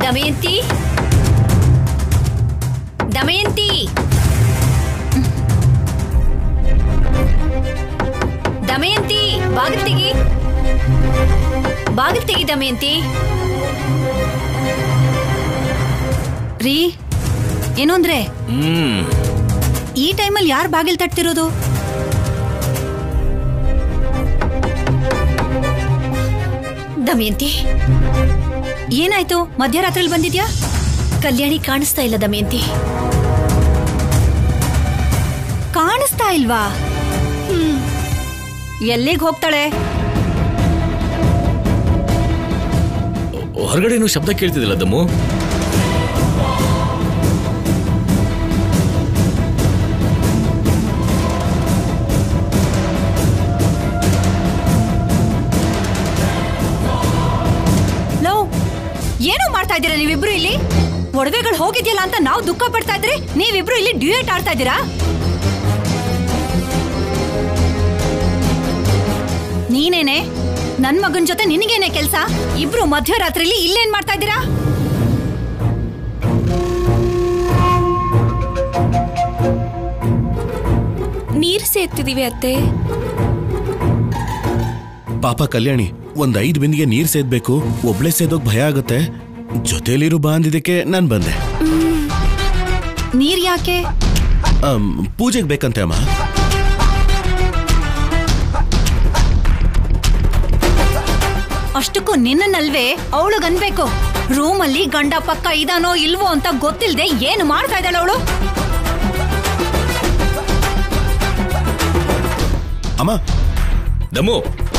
ದಮಯಂತಿ ದಮಯಂತಿ ದಮಯಂತಿ ಬಾಗಿಲು ತೆಗಿ ಬಾಗಿಲು ತೆಗಿ ದಮಯಂತಿ ರೀ ಏನು ಅಂದ್ರೆ ಹ್ಮ್ ಈ ಟೈಮಲ್ಲಿ ಯಾರು ಬಾಗಿಲು ತಟ್ತಿರೋದು ದಮಯಂತಿ ಏನಾಯ್ತು ಮಧ್ಯರಾತ್ರಿಲಿ ಬಂದಿದ್ಯಾ ಕಲ್ಯಾಣಿ ಕಾಣಿಸ್ತಾ ಇಲ್ಲ ದಮಯಂತಿ ಕಾಣಿಸ್ತಾ ಇಲ್ವಾ ಎಲ್ಲಿಗೆ ಹೋಗ್ತಾಳೆ ಹೊರಗಡೆ ಏನೋ ಶಬ್ದ ಕೇಳ್ತಿದಿಲ್ಲ ದಮ್ಮು ಲೋ ಏನೋ ಮಾಡ್ತಾ ಇದ್ದೀರಾ ನೀವಿಬ್ರು ಇಲ್ಲಿ ಒಡವೆಗಳು ಹೋಗಿದ್ಯಲ್ಲ ಅಂತ ನಾವು ದುಃಖ ಪಡ್ತಾ ಇದ್ರೆ ನೀವಿಬ್ರು ಇಲ್ಲಿ ಡ್ಯೂಯೇಟ್ ಆಡ್ತಾ ಇದ್ದೀರಾ ನೀನೇನೆ ನನ್ ಮಗನ್ ಜೊತೆ ನಿನಗೇನೆ ಕೆಲ್ಸ ಇಬ್ರು ಮಧ್ಯರಾತ್ರಿಲಿ ಇಲ್ಲೇನ್ ಮಾಡ್ತಾ ಇದ್ದೀರಾ ನೀರ್ ಸೇರ್ತಿದೀವಿ ಅತ್ತೆ ಪಾಪ ಕಲ್ಯಾಣಿ ಒಂದ್ ಐದ್ ಬಿಂದಿಗೆ ನೀರ್ ಸೇದ್ಬೇಕು ಒಬ್ಳೆ ಸೇದೋಕ್ ಭಯ ಆಗುತ್ತೆ ಜೊತೆಲಿರು ಬಾ ಅಂದಿದ್ದಕ್ಕೆ ನಾನ್ ಬಂದೆ ನೀರ್ ಯಾಕೆ ಅಮ್, ಪೂಜೆಗ್ ಬೇಕಂತೆ ಅಮ್ಮ ಅಷ್ಟಕ್ಕೂ ನಿನ್ನನ್ನಲ್ವೇ ಅವಳಿಗನ್ಬೇಕು ರೂಮಲ್ಲಿ ಗಂಡ ಪಕ್ಕ ಇದಾನೋ ಇಲ್ವೋ ಅಂತ ಗೊತ್ತಿಲ್ದೆ ಏನು ಮಾಡ್ತಾ ಇದ್ದಾಳೆ ಅವಳು ಅಮ್ಮ ದಮ್ಮು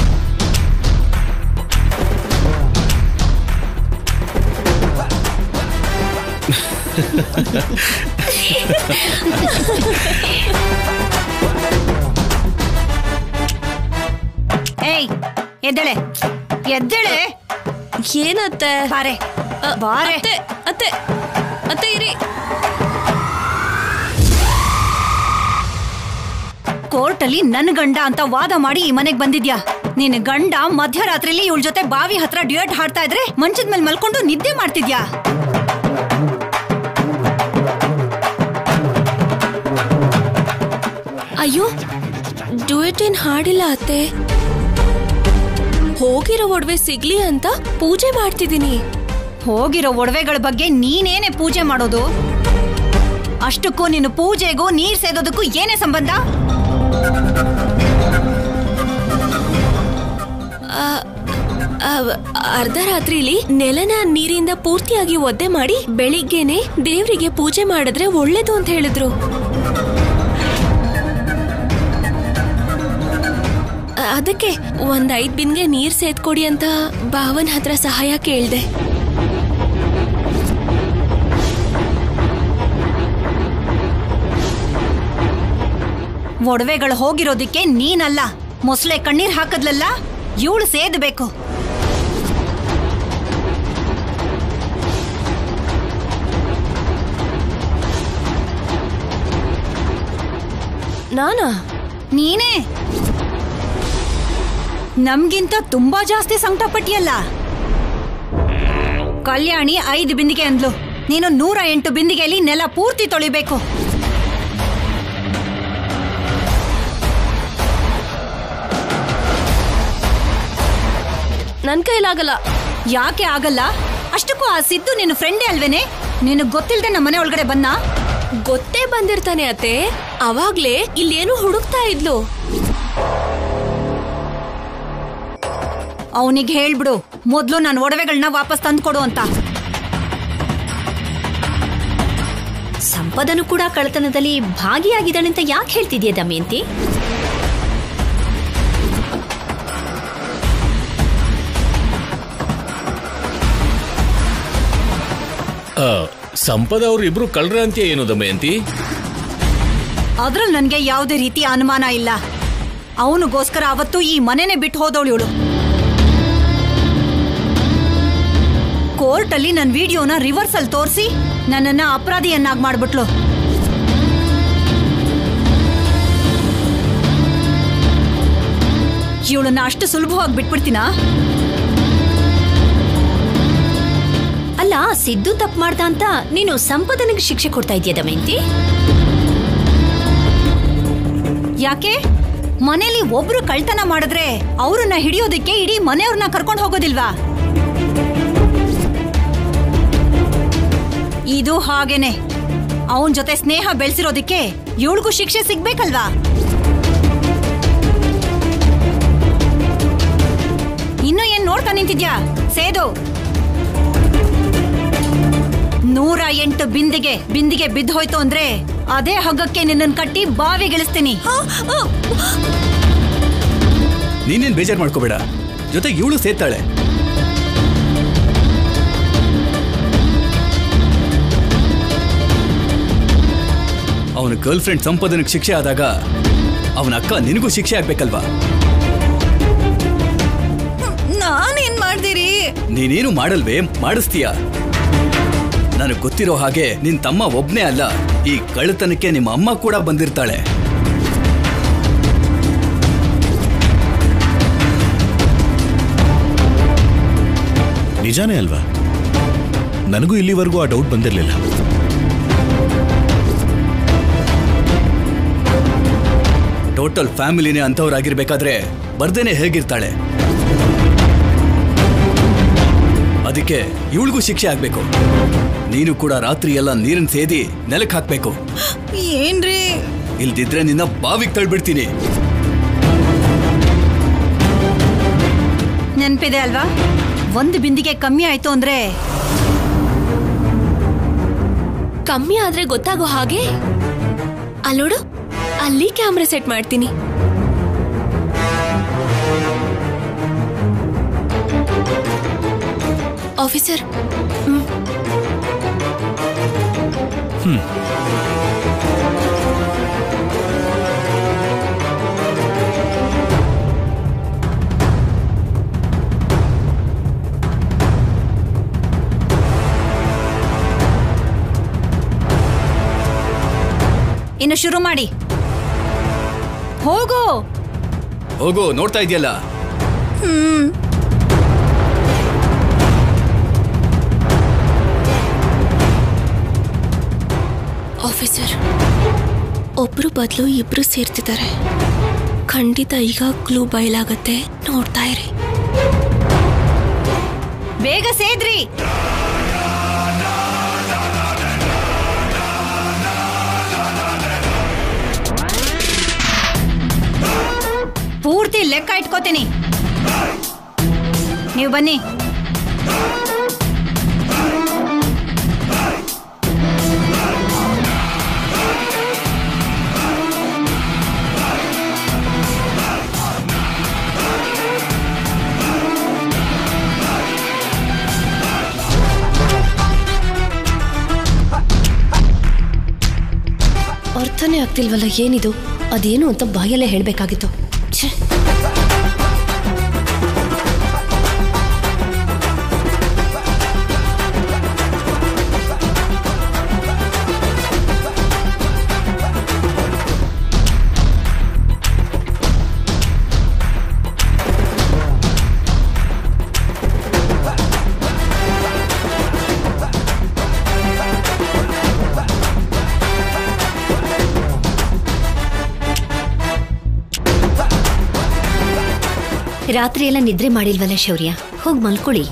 ಏಯ್ ಎದ್ದೇಳೆ ಎದ್ದೇಳೆ ಏನತ್ತೆ ಬಾರೆ ಅ, ಬಾರೆ ಅತ್ತೆ ಅತ್ತೆ ಅತ್ತೆ ಇರಿ ಕೋರ್ಟಲ್ಲಿ ನನ್ ಗಂಡ ಅಂತ ವಾದ ಮಾಡಿ ಈ ಮನೆಗ್ ಬಂದಿದ್ಯಾ ನಿನ್ ಗಂಡ ಮಧ್ಯರಾತ್ರಿಲಿ ಇವಳ ಜೊತೆ ಬಾವಿ ಹತ್ರ ಡ್ಯೂಯೇಟ್ ಹಾಡ್ತಾ ಇದ್ರೆ ಮಂಚದ ಮೇಲೆ ಮಲ್ಕೊಂಡು ನಿದ್ದೆ ಮಾಡ್ತಿದ್ಯಾ ಅಯ್ಯೋ ಡುಯೆಟ್ ಏನ್ ಹಾಡಿಲ್ಲ ಅತ್ತೆ ಹೋಗಿರೋ ಒಡವೆ ಸಿಗ್ಲಿ ಅಂತ ಪೂಜೆ ಮಾಡ್ತಿದ್ದೀನಿ ಹೋಗಿರೋ ಒಡವೆಗಳ ಬಗ್ಗೆ ನೀನೇನೆ ಪೂಜೆ ಮಾಡೋದು ಅಷ್ಟಕ್ಕೂ ನಿನ್ನ ಪೂಜೆಗೂ ನೀರ್ ಸೇದೋದಕ್ಕೂ ಏನೇ ಸಂಬಂಧ ಆ, ಅರ್ಧ ರಾತ್ರಿಲಿ ನೆಲನ ನೀರಿಂದ ಪೂರ್ತಿಯಾಗಿ ಒದ್ದೆ ಮಾಡಿ ಬೆಳಿಗ್ಗೆನೆ ದೇವ್ರಿಗೆ ಪೂಜೆ ಮಾಡಿದ್ರೆ ಒಳ್ಳೇದು ಅಂತ ಹೇಳಿದ್ರು ಆ, ಅದಕ್ಕೆ ಒಂದ್ ಐದ್ ಬಿನ್ಗೆ ನೀರ್ ಸೇದ್ಕೊಡಿ ಅಂತ ಭಾವನ್ ಹತ್ರ ಸಹಾಯ ಕೇಳ್ದೆ ಒಡವೆಗಳು ಹೋಗಿರೋದಿಕ್ಕೆ ನೀನಲ್ಲ ಮೊಸಳೆ ಕಣ್ಣೀರ್ ಹಾಕದ್ಲಲ್ಲ ಇವಳು ಸೇದಬೇಕು ನಾನಾ ನೀನೇ ನಮ್ಗಿಂತ ತುಂಬಾ ಜಾಸ್ತಿ ಸಂಕಟ ಪಟ್ಟಿಯಲ್ಲ ಕಲ್ಯಾಣಿ ಐದು ಬಿಂದಿಗೆ ಅಂದ್ಲು ನೀನು ನೂರ ಎಂಟು ಬಿಂದಿಗೆಯಲ್ಲಿ ನೆಲ ಪೂರ್ತಿ ತೊಳಿಬೇಕು ನನ್ ಕೈಲಾಗಲ್ಲ ಯಾಕೆ ಆಗಲ್ಲ ಅಷ್ಟಕ್ಕೂ ಆ ಸಿದ್ದು ನಿನ್ನ ಫ್ರೆಂಡೇ ಅಲ್ವೇನೆ ನಿನಗ್ ಗೊತ್ತಿಲ್ದೆ ನಮ್ಮ ಮನೆ ಒಳಗಡೆ ಬನ್ನ ಗೊತ್ತೇ ಬಂದಿರ್ತಾನೆ ಅತ್ತೆ ಅವಾಗ್ಲೇ ಇಲ್ಲೇನು ಹುಡುಕ್ತಾ ಇದ್ಲು ಅವನಿಗೆ ಹೇಳ್ಬಿಡು ಮೊದ್ಲು ನನ್ನ ಒಡವೆಗಳನ್ನ ವಾಪಸ್ ತಂದ್ಕೊಡು ಅಂತ ಸಂಪದನು ಕೂಡ ಕಳ್ಳತನದಲ್ಲಿ ಭಾಗಿಯಾಗಿದ್ದಾಳೆ ಅಂತ ಯಾಕೆ ಹೇಳ್ತಿದ್ಯಾ ದಮಯಂತಿ ಆ, ಸಂಪದ ಅವ್ರು ಇಬ್ರು ಕಳ್ರ ಅಂತ್ಯ ಏನು ದಮಯಂತಿ ಅದ್ರಲ್ಲಿ ನನ್ಗೆ ಯಾವುದೇ ರೀತಿ ಅನುಮಾನ ಇಲ್ಲ ಅವನಿಗೋಸ್ಕರ ಅವತ್ತು ಈ ಮನೆನೇ ಬಿಟ್ಟು ಹೋದವಳು ಇವಳು ಕೋರ್ಟಲ್ಲಿ ನನ್ನ ವಿಡಿಯೋನ ರಿವರ್ಸ್ ಅಲ್ಲಿ ತೋರಿಸಿ ನನ್ನನ್ನ ಅಪರಾಧಿಯನ್ನಾಗಿ ಮಾಡ್ಬಿಟ್ಲು ಇವಳನ್ನ ಅಷ್ಟು ಸುಲಭವಾಗಿ ಬಿಟ್ಬಿಡ್ತೀನಾ ಅಲ್ಲ ಅಲ್ಲ ಸಿದ್ದು ತಪ್ಪು ಮಾಡ್ದ ಅಂತ ನೀನು ಸಂಪದನಿಗೆ ಶಿಕ್ಷೆ ಕೊಡ್ತಾ ಇದೆಯಾ ದಮಯಂತಿ ಯಾಕೆ ಮನೇಲಿ ಒಬ್ರು ಕಳ್ತನ ಮಾಡಿದ್ರೆ ಅವ್ರನ್ನ ಹಿಡಿಯೋದಕ್ಕೆ ಇಡೀ ಮನೆಯವ್ರನ್ನ ಕರ್ಕೊಂಡು ಹೋಗೋದಿಲ್ವಾ ಇದು ಹಾಗೇನೆ ಅವನ್ ಜೊತೆ ಸ್ನೇಹ ಬೆಳೆಸಿರೋದಕ್ಕೆ ಇವಳಿಗೂ ಶಿಕ್ಷೆ ಸಿಗ್ಬೇಕಲ್ವಾ ಇನ್ನು ಏನ್ ನೋಡ್ತಾ ನಿಂತಿದ್ಯಾ ಸೇದು ನೂರ ಎಂಟು ಬಿಂದಿಗೆ ಬಿಂದಿಗೆ ಬಿದ್ದು ಹೋಯ್ತು ಅಂದ್ರೆ ಅದೇ ಹಗ್ಗಕ್ಕೆ ನಿನ್ನನ್ ಕಟ್ಟಿ ಬಾವಿಗಿಳಿಸ್ತೀನಿ ನೀನೇನ್ ಬೇಜಾರ್ ಮಾಡ್ಕೋಬೇಡ ಜೊತೆಗೆ ಇವಳು ಸೇರ್ತಾಳೆ ಅವನ ಗರ್ಲ್ ಫ್ರೆಂಡ್ ಸಂಪದನಿಗೆ ಶಿಕ್ಷೆ ಆದಾಗ ಅವನ ಅಕ್ಕ ನಿನಗೂ ಶಿಕ್ಷೆ ಆಗ್ಬೇಕಲ್ವಾ ನಾನೇನ್ ಮಾಡ್ದಿರಿ ನೀನೇನು ಮಾಡಲ್ವೇ ಮಾಡಿಸ್ತೀಯ ನನಗೆ ಗೊತ್ತಿರೋ ಹಾಗೆ ನಿನ್ ತಮ್ಮ ಒಬ್ನೇ ಅಲ್ಲ ಈ ಕಳ್ಳತನಕ್ಕೆ ನಿಮ್ಮ ಅಮ್ಮ ಕೂಡ ಬಂದಿರ್ತಾಳೆ ನಿಜಾನೇ ಅಲ್ವಾ ನನಗೂ ಇಲ್ಲಿವರೆಗೂ ಆ ಡೌಟ್ ಬಂದಿರಲಿಲ್ಲ ಟೋಟಲ್ ಫ್ಯಾಮಿಲಿನೇ ಅಂಥವ್ರಾಗಿರ್ಬೇಕಾದ್ರೆ ಬರ್ದೇನೆ ಹೇಗಿರ್ತಾಳೆ ಅದಕ್ಕೆ ಇವಳಿಗೂ ಶಿಕ್ಷೆ ಆಗ್ಬೇಕು ನೀನು ಕೂಡ ರಾತ್ರಿ ಎಲ್ಲ ನೀರನ್ನ ಸೇದಿ ನೆಲಕ್ಕೆ ಹಾಕ್ಬೇಕು ಏನ್ರಿ ಇಲ್ದಿದ್ರೆ ನಿನ್ನ ಬಾವಿಗೆ ತಳ್ಬಿಡ್ತೀನಿ ನೆನ್ಪಿದೆ ಅಲ್ವಾ ಒಂದು ಬಿಂದಿಗೆ ಕಮ್ಮಿ ಆಯ್ತು ಅಂದ್ರೆ ಕಮ್ಮಿ ಆದ್ರೆ ಗೊತ್ತಾಗೋ ಹಾಗೆ ಅಲ್ಲೋಡು ಅಲ್ಲಿ ಕ್ಯಾಮ್ರಾ ಸೆಟ್ ಮಾಡ್ತೀನಿ ಆಫೀಸರ್ ಹ್ಮ್ ಇನ್ನು ಶುರು ಮಾಡಿ ಹೋಗು ಹೋಗು ನೋಡ್ತಾ ಇದೆಯಲ್ಲ ಆಫೀಸರ್ ಒಬ್ರು ಬದಲು ಇಬ್ರು ಸೇರ್ತಿದ್ದಾರೆ ಖಂಡಿತ ಈಗ ಕ್ಲೂ ಬಯಲಾಗತ್ತೆ ನೋಡ್ತಾ ಇರಿ ಬೇಗ ಸೇದ್ರಿ ಪೂರ್ತಿ ಲೆಕ್ಕ ಇಟ್ಕೋತೀನಿ ನೀವು ಬನ್ನಿ ಅರ್ಥನೇ ಆಗ್ತಿಲ್ವಲ್ಲ ಏನಿದು ಅದೇನು ಅಂತ ಬಾಯಲ್ಲೇ ಹೇಳ್ಬೇಕಾಗಿತ್ತು ಛೆ ರಾತ್ರಿ ಎಲ್ಲ ನಿದ್ರೆ ಮಾಡಿಲ್ವಲ್ಲ ಶೌರ್ಯ ಹೋಗ್ ಮಲ್ಕೊಳ್ಳಿ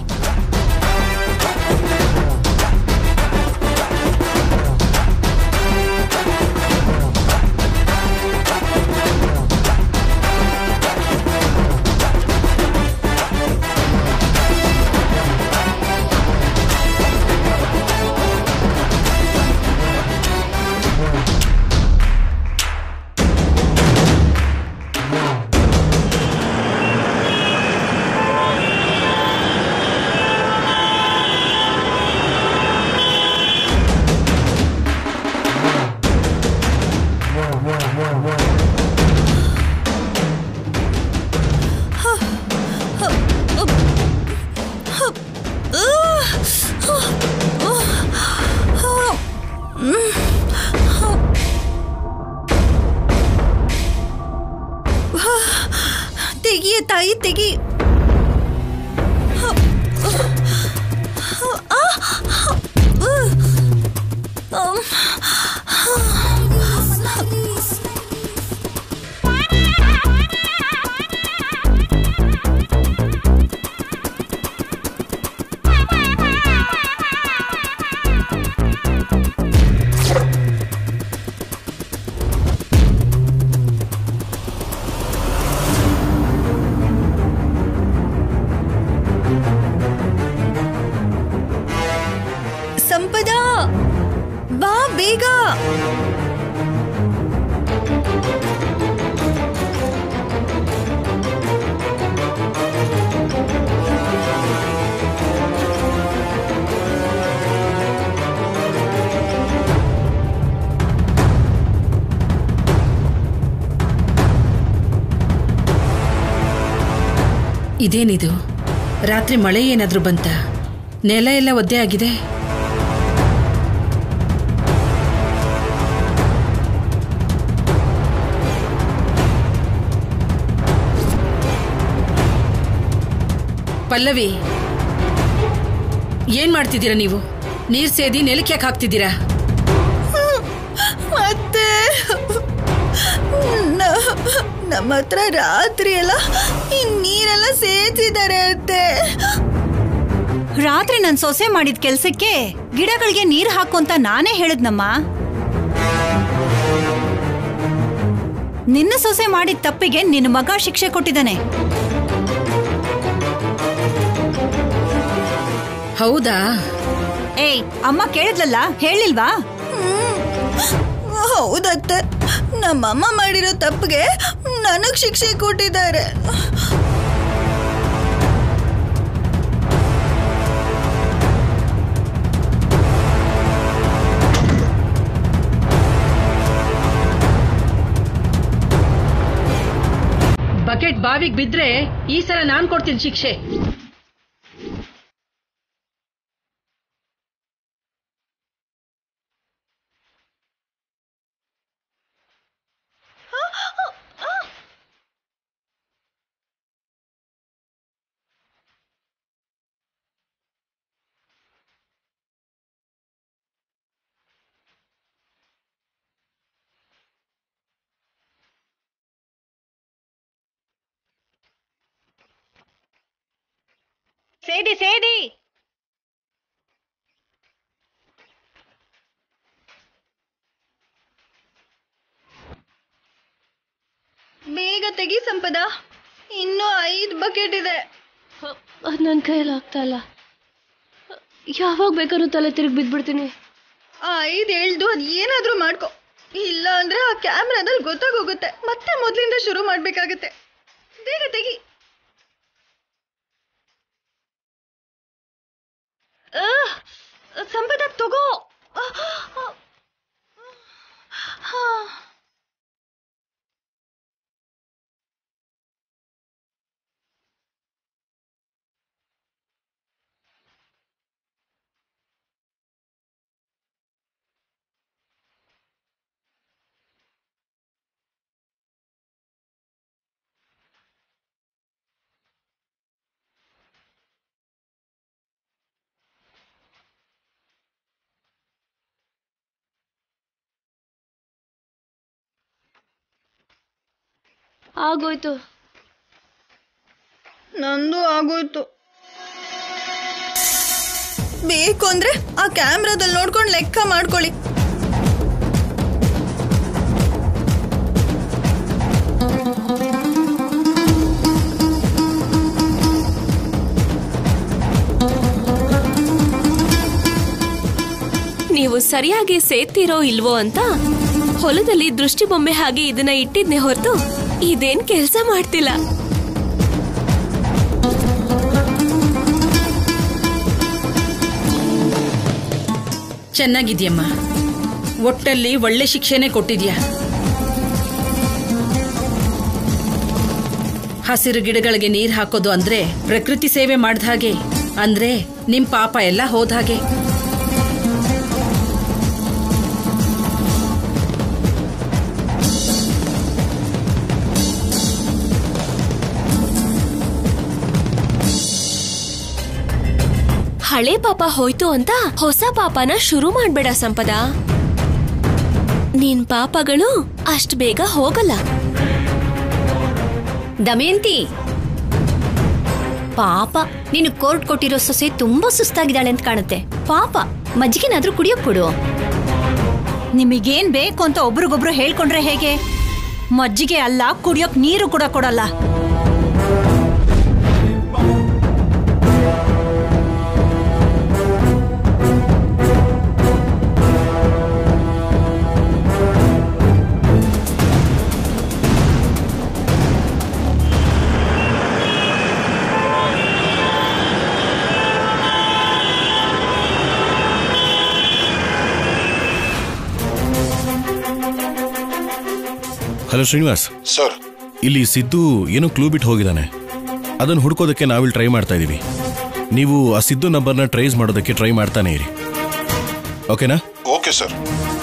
ತೆಗಿಯ ತಾಯಿ ತೆಗಿ ಸಂಪದ ಬಾ ಬೇಗ ಇದೇನಿದು ರಾತ್ರಿ ಮಳೆ ಏನಾದ್ರೂ ಬಂತ ನೆಲ ಎಲ್ಲ ಒದ್ದೆ ಆಗಿದೆ ಪಲ್ಲವಿ ಏನ್ ಮಾಡ್ತಿದ್ದೀರಾ ನೀವು ನೀರ್ ಸೇದಿ ನೆಲಕ್ಕೆ ಯಾಕೆ ಹಾಕ್ತಿದ್ದೀರಾ ಮತ್ತೆ ನಮ್ಮ ಹತ್ರ ರಾತ್ರಿ ಎಲ್ಲ ಈ ನೀರೆಲ್ಲ ಸೇಚಿದ್ದಾರೆ ಅತ್ತೆ ರಾತ್ರಿ ನನ್ ಸೊಸೆ ಮಾಡಿದ ಕೆಲ್ಸಕ್ಕೆ ಗಿಡಗಳಿಗೆ ನೀರ್ ಹಾಕು ಅಂತ ನಾನೇ ಹೇಳಿದ್ನಮ್ಮ ನಿನ್ನ ಸೊಸೆ ಮಾಡಿದ ತಪ್ಪಿಗೆ ನಿನ್ನ ಮಗ ಶಿಕ್ಷೆ ಕೊಟ್ಟಿದ್ದಾನೆ ಹೌದಾ ಏಯ್ ಅಮ್ಮ ಕೇಳಿದ್ಲಲ್ಲ ಹೇಳಿಲ್ವಾ ಹೌದತ್ತೆ ನಮ್ಮಮ್ಮ ಮಾಡಿರೋ ತಪ್ಪಿಗೆ ನನಗ್ ಶಿಕ್ಷೆ ಕೊಟ್ಟಿದ್ದಾರೆ ಬಕೆಟ್ ಬಾವಿಗೆ ಬಿದ್ರೆ ಈ ಸಲ ನಾನ್ ಕೊಡ್ತೀನಿ ಶಿಕ್ಷೆ ಸೇದಿ ಸೇದಿ ಬೇಗ ತೆಗಿ ಸಂಪದ ಇನ್ನೂ ಐದು ಬಕೆಟ್ ಇದೆ ಅದು ನನ್ನ ಕೈಯಲ್ಲಿ ಆಗ್ತಾ ಇಲ್ಲ ಯಾವಾಗ ಬೇಕಾದ್ರೂ ತಲೆ ತಿರುಗಿ ಬಿದ್ಬಿಡ್ತೀನಿ ಆ ಐದು ಎಳ್ದು ಅದ್ ಏನಾದ್ರೂ ಮಾಡ್ಕೊ ಇಲ್ಲ ಅಂದ್ರೆ ಆ ಕ್ಯಾಮ್ರಾದಲ್ಲಿ ಗೊತ್ತಾಗೋಗುತ್ತೆ ಮತ್ತೆ ಮೊದ್ಲಿಂದ ಶುರು ಮಾಡ್ಬೇಕಾಗತ್ತೆ ಬೇಗ ತೆಗಿ ಆಹ್! ಸಂಪದ ತಗೋ ಆಹ್! ಆಹ್! ಆಹ್! ಆಗೋಯ್ತು ನಂದು ಆಗೋಯ್ತು ಬೇಕು ಅಂದ್ರೆ ಆ ಕ್ಯಾಮ್ರಾದಲ್ಲಿ ನೋಡ್ಕೊಂಡು ಲೆಕ್ಕ ಮಾಡ್ಕೊಳ್ಳಿ ನೀವು ಸರಿಯಾಗಿ ಸೇರ್ತಿರೋ ಇಲ್ವೋ ಅಂತ ಹೊಲದಲ್ಲಿ ದೃಷ್ಟಿ ಬೊಂಬೆ ಹಾಗೆ ಇದನ್ನ ಇಟ್ಟಿದ್ನೆ ಹೊರತು ಇದೇನ್ ಕೆಲಸ ಮಾಡ್ತಿಲ್ಲ ಚೆನ್ನಾಗಿದ್ಯಮ್ಮ ಒಟ್ಟಲ್ಲಿ ಒಳ್ಳೆ ಶಿಕ್ಷೆನೆ ಕೊಟ್ಟಿದ್ಯಾ ಹಸಿರು ಗಿಡಗಳಿಗೆ ನೀರ್ ಹಾಕೋದು ಅಂದ್ರೆ ಪ್ರಕೃತಿ ಸೇವೆ ಮಾಡ್ದ ಹಾಗೆ ಅಂದ್ರೆ ನಿಮ್ ಪಾಪ ಎಲ್ಲ ಹೋದ ಹಾಗೆ ಹಳೆ ಪಾಪ ಹೋಯ್ತು ಅಂತ ಹೊಸ ಪಾಪನ ಶುರು ಮಾಡ್ಬೇಡ ಸಂಪದ ನಿನ್ ಪಾಪಗಳು ಅಷ್ಟ್ ಬೇಗ ಹೋಗಲ್ಲ ದಮಯಂತಿ ಪಾಪ ನೀನು ಕೋರ್ಟ್ ಕೊಟ್ಟಿರೋ ಸೊಸೆ ತುಂಬಾ ಸುಸ್ತಾಗಿದ್ದಾಳೆ ಅಂತ ಕಾಣುತ್ತೆ ಪಾಪ ಮಜ್ಜಿಗೆನಾದ್ರೂ ಕುಡಿಯೋಕ್ ಕೊಡು ನಿಮಗೇನ್ ಬೇಕು ಅಂತ ಒಬ್ರಿಗೊಬ್ರು ಹೇಳ್ಕೊಂಡ್ರೆ ಹೇಗೆ ಮಜ್ಜಿಗೆ ಅಲ್ಲ ಕುಡಿಯೋಕ್ ನೀರು ಕೂಡ ಕೊಡಲ್ಲ ಹಲೋ ಶ್ರೀನಿವಾಸ್ ಸರ್ ಇಲ್ಲಿ ಸಿದ್ದು ಏನೋ ಕ್ಲೂ ಬಿಟ್ಟು ಹೋಗಿದ್ದಾನೆ ಅದನ್ನು ಹುಡ್ಕೋದಕ್ಕೆ ನಾವಿಲ್ಲಿ ಟ್ರೈ ಮಾಡ್ತಾ ಇದೀವಿ ನೀವು ಆ ಸಿದ್ದು ನಂಬರ್ನ ಟ್ರೇಸ್ ಮಾಡೋದಕ್ಕೆ ಟ್ರೈ ಮಾಡ್ತಾನೆ ಇರಿ ಓಕೆನಾ ಓಕೆ ಸರ್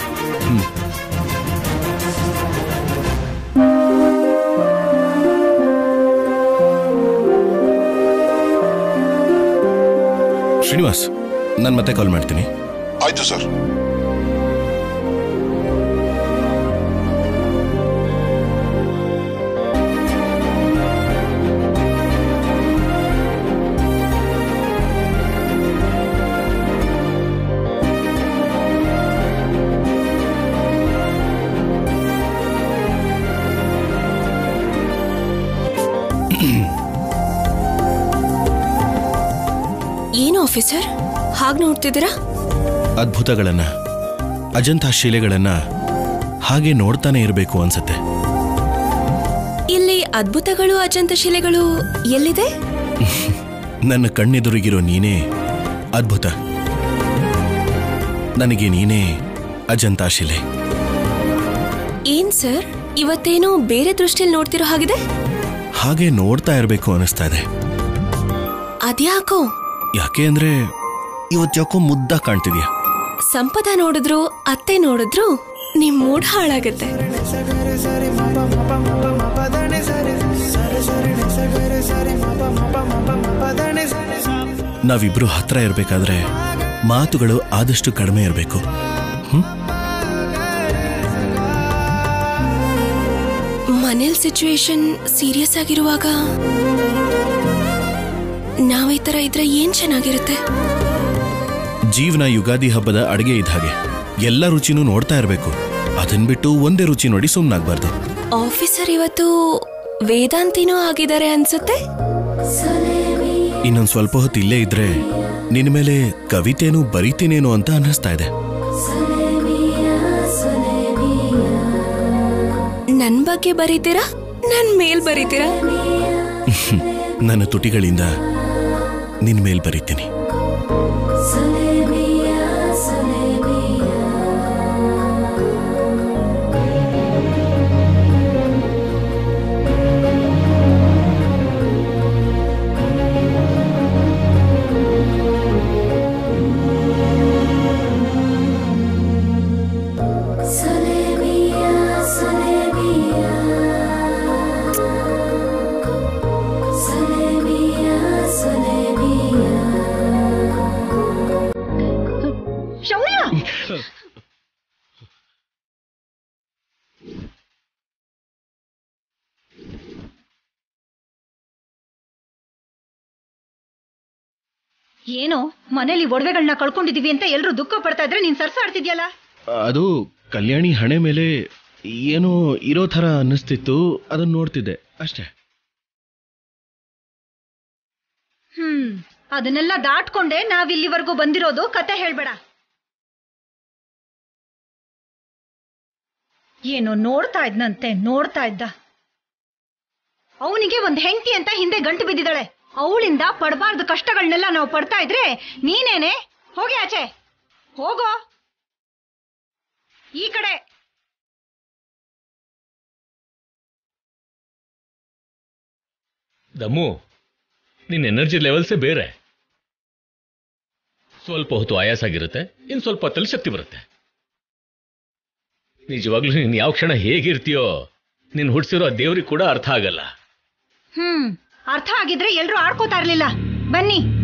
ಶ್ರೀನಿವಾಸ್ ನಾನು ಮತ್ತೆ ಕಾಲ್ ಮಾಡ್ತೀನಿ ಆಯ್ತು ಸರ್ ಏನು ಆಫೀಸರ್ ಹಾಗ್ ನೋಡ್ತಿದ್ದೀರಾ ಅದ್ಭುತಗಳನ್ನ ಅಜಂತ ಶಿಲೆಗಳನ್ನ ಹಾಗೆ ನೋಡ್ತಾನೆ ಇರಬೇಕು ಅನ್ಸತ್ತೆ ಇಲ್ಲಿ ಅದ್ಭುತಗಳು ಅಜಂತ ಶಿಲೆಗಳು ಎಲ್ಲಿದೆ ನನ್ನ ಕಣ್ಣೆದುರಿಗಿರೋ ನೀನೇ ಅದ್ಭುತ ನನಗೆ ನೀನೇ ಅಜಂತಾ ಶಿಲೆ ಏನ್ ಸರ್ ಇವತ್ತೇನೋ ಬೇರೆ ದೃಷ್ಟಿಯಲ್ಲಿ ನೋಡ್ತಿರೋ ಹಾಗಿದೆ ಹಾಗೆ ನೋಡ್ತಾ ಇರಬೇಕು ಅನಿಸ್ತಾ ಇದೆ ಅದ್ಯಾಕೋ ಯಾಕೆ ಅಂದ್ರೆ ಇವತ್ತ್ಯಾಕೋ ಮುದ್ದ ಕಾಣ್ತಿದ್ಯಾ ಸಂಪದ ನೋಡಿದ್ರು ಅತ್ತೆ ನೋಡಿದ್ರು ನಿಮ್ ಮೂಡ್ ಹಾಳಾಗತ್ತೆ ನಾವಿಬ್ರು ಹತ್ರ ಇರಬೇಕಾದ್ರೆ ಮಾತುಗಳು ಆದಷ್ಟು ಕಡಿಮೆ ಇರಬೇಕು ಮನೇಲ್ ಸಿಚುವೇಶನ್ ಸೀರಿಯಸ್ ಆಗಿರುವಾಗ ನಾವ್ ಈ ತರ ಇದ್ರೆ ಏನ್ ಚೆನ್ನಾಗಿರುತ್ತೆ ಜೀವನ ಯುಗಾದಿ ಹಬ್ಬದ ಅಡಿಗೆ ಇದ್ದ ಹಾಗೆ ಎಲ್ಲ ರುಚಿನೂ ನೋಡ್ತಾ ಇರಬೇಕು ಅದನ್ ಬಿಟ್ಟು ಒಂದೇ ರುಚಿ ನೋಡಿ ಸುಮ್ಮನಾಗ್ಬಾರ್ದು ಆಫೀಸರ್ ಇವತ್ತು ವೇದಾಂತಿನೂ ಆಗಿದ್ದಾರೆ ಅನ್ಸುತ್ತೆ ಇನ್ನೊಂದ್ ಸ್ವಲ್ಪ ಹೊತ್ತು ಇಲ್ಲೇ ಇದ್ರೆ ನಿನ್ ಮೇಲೆ ಕವಿತೆನೂ ಬರೀತೀನೇನೋ ಅಂತ ಅನ್ನಿಸ್ತಾ ಇದೆ ನನ್ ಬಗ್ಗೆ ಬರೀತೀರಾ ನನ್ ಮೇಲ್ ಬರೀತೀರಾ ನನ್ನ ತುಟಿಗಳಿಂದ ನಿನ್ ಮೇಲ್ ಬರೀತೀನಿ ಏನು ಮನೇಲಿ ಒಡವೆಗಳನ್ನ ಕಳ್ಕೊಂಡಿದೀವಿ ಅಂತ ಎಲ್ರು ದುಃಖ ಪಡ್ತಾ ಇದ್ರೆ ನೀನ್ ಸರ್ಸಾಡ್ತಿದ್ಯಲ್ಲ ಅದು ಕಲ್ಯಾಣಿ ಹಣೆ ಮೇಲೆ ಏನೋ ಇರೋ ಥರ ಅನ್ನಿಸ್ತಿತ್ತು ಅದನ್ನ ನೋಡ್ತಿದ್ದೆ ಅಷ್ಟೇ ಹ್ಮ್ ಅದನ್ನೆಲ್ಲ ದಾಟ್ಕೊಂಡೆ ನಾವ್ ಇಲ್ಲಿವರೆಗೂ ಬಂದಿರೋದು ಕತೆ ಹೇಳ್ಬೇಡ ಏನೋ ನೋಡ್ತಾ ಇದ್ನಂತೆ ನೋಡ್ತಾ ಇದ್ದ ಅವನಿಗೆ ಒಂದ್ ಹೆಂಡತಿ ಅಂತ ಹಿಂದೆ ಗಂಟು ಬಿದ್ದಿದ್ದಾಳೆ ಅವಳಿಂದ ಪಡಬಾರ್ದು ಕಷ್ಟಗಳನ್ನೆಲ್ಲ ನಾವು ಪಡ್ತಾ ಇದ್ರೆ ನೀನೇನೆ ಹೋಗಿ ಆಚೆ ಹೋಗೋ ಈ ಕಡೆ ದಮ್ಮು ನಿನ್ನ ಎನರ್ಜಿ ಲೆವೆಲ್ಸೇ ಬೇರೆ ಸ್ವಲ್ಪ ಹೊತ್ತು ಆಯಾಸ ಆಗಿರುತ್ತೆ ಇನ್ನು ಸ್ವಲ್ಪ ಹೊತ್ತಲ್ಲಿ ಶಕ್ತಿ ಬರುತ್ತೆ ನಿಜವಾಗ್ಲೂ ನೀನು ಯಾವ ಕ್ಷಣ ಹೇಗಿರ್ತೀಯೋ ನೀನು ಹುಡ್ಸಿರೋ ದೇವ್ರಿಗೆ ಕೂಡ ಅರ್ಥ ಆಗಲ್ಲ ಹ್ಮ್ ಅರ್ಥ ಆಗಿದ್ರೆ ಎಲ್ರು ಆಡ್ಕೋತಾ ಇರ್ಲಿಲ್ಲ ಬನ್ನಿ